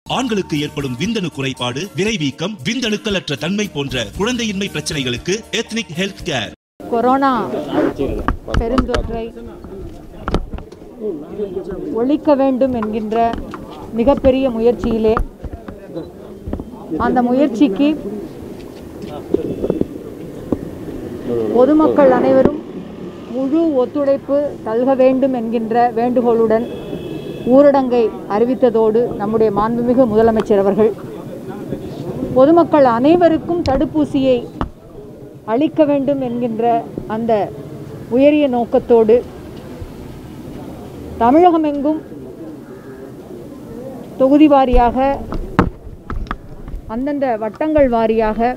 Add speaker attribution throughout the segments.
Speaker 1: ஆண்களுக்கு ஏற்படும் விந்தணு குறைபாடு விரைவீக்கம் விந்தணுக்களற்ற தன்மை போன்ற குழந்தையின்மை பிரச்சனைகளுக்கு எத்னிக் ஹெல்த் கேர்
Speaker 2: கொரோனா பெருந்தொற்றை ஒழிக்க வேண்டும் என்கின்ற மிகப்பெரிய முயற்சியிலே அந்த முயற்சிக்கு பொதுமக்கள் அனைவரும் முழு ஒத்துழைப்பு தல்க வேண்டும் என்கின்ற வேண்டுகோளுடன் ஊரடங்கை அறிவித்ததோடு நம்முடைய மாண்புமிகு முதலமைச்சர் அவர்கள் பொதுமக்கள் அனைவருக்கும் தடுப்பூசியை அளிக்க வேண்டும் என்கின்ற அந்த உயரிய நோக்கத்தோடு தமிழகமெங்கும் தொகுதி வாரியாக அந்தந்த வட்டங்கள் வாரியாக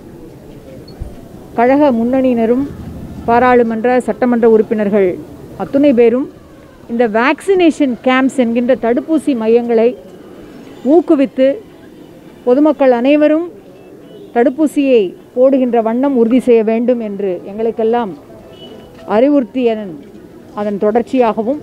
Speaker 2: கழக முன்னணியினரும் பாராளுமன்ற சட்டமன்ற உறுப்பினர்கள் அத்துணை பேரும் இந்த வேக்சினேஷன் கேம்ப்ஸ் என்கின்ற தடுப்பூசி மையங்களை ஊக்குவித்து பொதுமக்கள் அனைவரும் தடுப்பூசியை போடுகின்ற வண்ணம் உறுதி செய்ய வேண்டும் என்று எங்களுக்கெல்லாம் அறிவுறுத்தியதன் அதன் தொடர்ச்சியாகவும்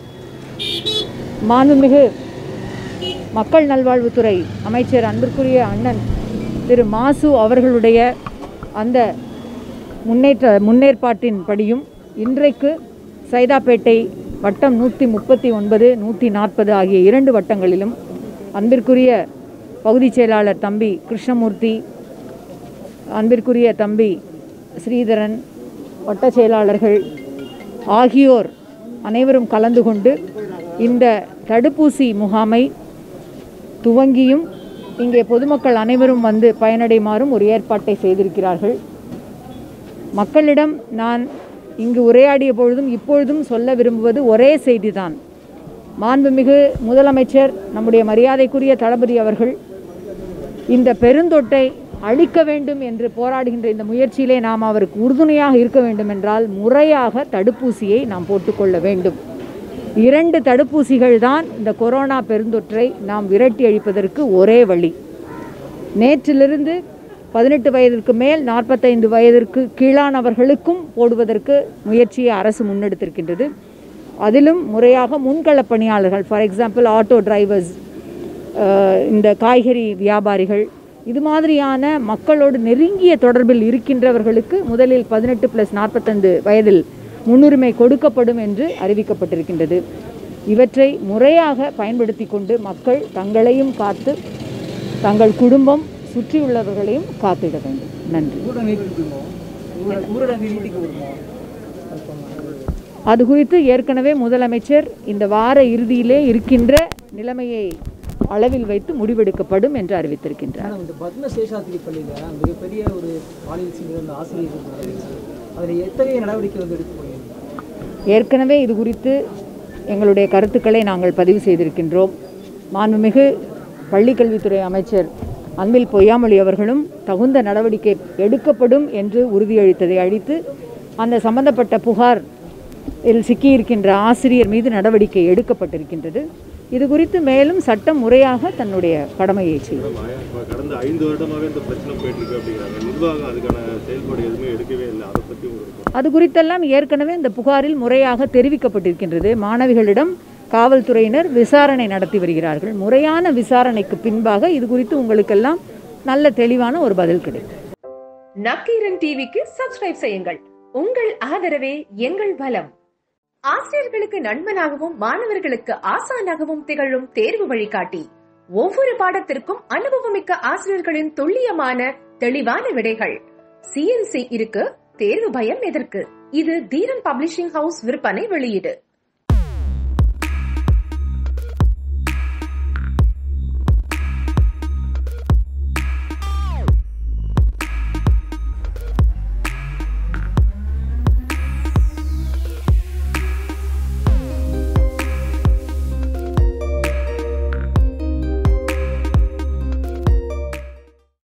Speaker 2: மாண்புமிகு மக்கள் நல்வாழ்வுத்துறை அமைச்சர் அன்பிற்குரிய அண்ணன் திரு மாசு அவர்களுடைய அந்த முன்னேற்ற முன்னேற்பாட்டின்படியும் இன்றைக்கு சைதாப்பேட்டை வட்டம் நூற்றி முப்பத்தி ஒன்பது நூற்றி நாற்பது ஆகிய இரண்டு வட்டங்களிலும் அன்பிற்குரிய பகுதிச் செயலாளர் தம்பி கிருஷ்ணமூர்த்தி அன்பிற்குரிய தம்பி ஸ்ரீதரன் வட்ட செயலாளர்கள் ஆகியோர் அனைவரும் கலந்து கொண்டு இந்த தடுப்பூசி முகாமை துவங்கியும் இங்கே பொதுமக்கள் அனைவரும் வந்து பயனடைமாறும் ஒரு ஏற்பாட்டை செய்திருக்கிறார்கள் மக்களிடம் நான் இங்கு உரையாடிய பொழுதும் இப்பொழுதும் சொல்ல விரும்புவது ஒரே செய்திதான் மாண்புமிகு முதலமைச்சர் நம்முடைய மரியாதைக்குரிய தளபதி அவர்கள் இந்த பெருந்தொட்டை அழிக்க வேண்டும் என்று போராடுகின்ற இந்த முயற்சியிலே நாம் அவருக்கு உறுதுணையாக இருக்க வேண்டும் என்றால் முறையாக தடுப்பூசியை நாம் போட்டுக்கொள்ள வேண்டும் இரண்டு தடுப்பூசிகள் தான் இந்த கொரோனா பெருந்தொற்றை நாம் விரட்டி அழிப்பதற்கு ஒரே வழி நேற்றிலிருந்து பதினெட்டு வயதிற்கு மேல் நாற்பத்தைந்து வயதிற்கு கீழானவர்களுக்கும் போடுவதற்கு முயற்சியை அரசு முன்னெடுத்திருக்கின்றது அதிலும் முறையாக முன்களப் பணியாளர்கள் ஃபார் எக்ஸாம்பிள் ஆட்டோ டிரைவர்ஸ் இந்த காய்கறி வியாபாரிகள் இது மாதிரியான மக்களோடு நெருங்கிய தொடர்பில் இருக்கின்றவர்களுக்கு முதலில் பதினெட்டு ப்ளஸ் நாற்பத்தைந்து வயதில் முன்னுரிமை கொடுக்கப்படும் என்று அறிவிக்கப்பட்டிருக்கின்றது இவற்றை முறையாக பயன்படுத்தி கொண்டு மக்கள் தங்களையும் காத்து தங்கள் குடும்பம் சுற்றியுள்ளவர்களையும் காத்திட வேண்டும் நன்றி அது குறித்து ஏற்கனவே முதலமைச்சர் இந்த வார இறுதியிலே இருக்கின்ற நிலைமையை அளவில் வைத்து முடிவெடுக்கப்படும் என்று அறிவித்திருக்கின்றார்
Speaker 3: ஆனால் இந்த பத்ம சேஷாத்திரி பள்ளியில் மிகப்பெரிய ஒரு பாலியல் சீனியர் அந்த ஆசிரியர்கள் நடந்துச்சு அதில் எத்தகைய நடவடிக்கை வந்து எடுக்க முடியும்
Speaker 2: ஏற்கனவே இது குறித்து எங்களுடைய கருத்துக்களை நாங்கள் பதிவு செய்திருக்கின்றோம் மாண்புமிகு பள்ளிக்கல்வித்துறை அமைச்சர் அன்பில் பொய்யாமொழி அவர்களும் தகுந்த நடவடிக்கை எடுக்கப்படும் என்று உறுதியளித்ததை அழித்து அந்த சம்பந்தப்பட்ட புகார் இதில் சிக்கியிருக்கின்ற ஆசிரியர் மீது நடவடிக்கை எடுக்கப்பட்டிருக்கின்றது இது குறித்து மேலும் சட்டம் முறையாக தன்னுடைய கடமையை செய்யும்
Speaker 4: இப்ப கடந்த ஐந்து வருடமாக இந்த பிரச்சனை போயிட்டு இருக்கு அப்படிங்கிறாங்க நிர்வாகம் அதுக்கான செயல்பாடு எதுவுமே எடுக்கவே இல்லை அதை பத்தி உங்களுக்கு
Speaker 2: அது குறித்தெல்லாம் ஏற்கனவே இந்த புகாரில் முறையாக தெரிவிக்கப்பட்டிருக்கின்றது மாணவிகளிடம் காவல்துறையினர் விசாரணை நடத்தி வருகிறார்கள் முறையான விசாரணைக்கு பின்பாக இது குறித்து உங்களுக்கெல்லாம் நல்ல தெளிவான ஒரு பதில் கிடைக்கும்
Speaker 5: நக்கீரன் டிவிக்கு சப்ஸ்கிரைப் செய்யுங்கள் உங்கள் ஆதரவே எங்கள் பலம் ஆசிரியர்களுக்கு நண்பனாகவும் மாணவர்களுக்கு ஆசானாகவும் திகழும் தேர்வு வழிகாட்டி ஒவ்வொரு பாடத்திற்கும் அனுபவமிக்க ஆசிரியர்களின் துல்லியமான தெளிவான விடைகள் சிஎன்சி இருக்கு தேர்வு பயம் எதற்கு இது தீரன் பப்ளிஷிங் ஹவுஸ் விற்பனை வெளியீடு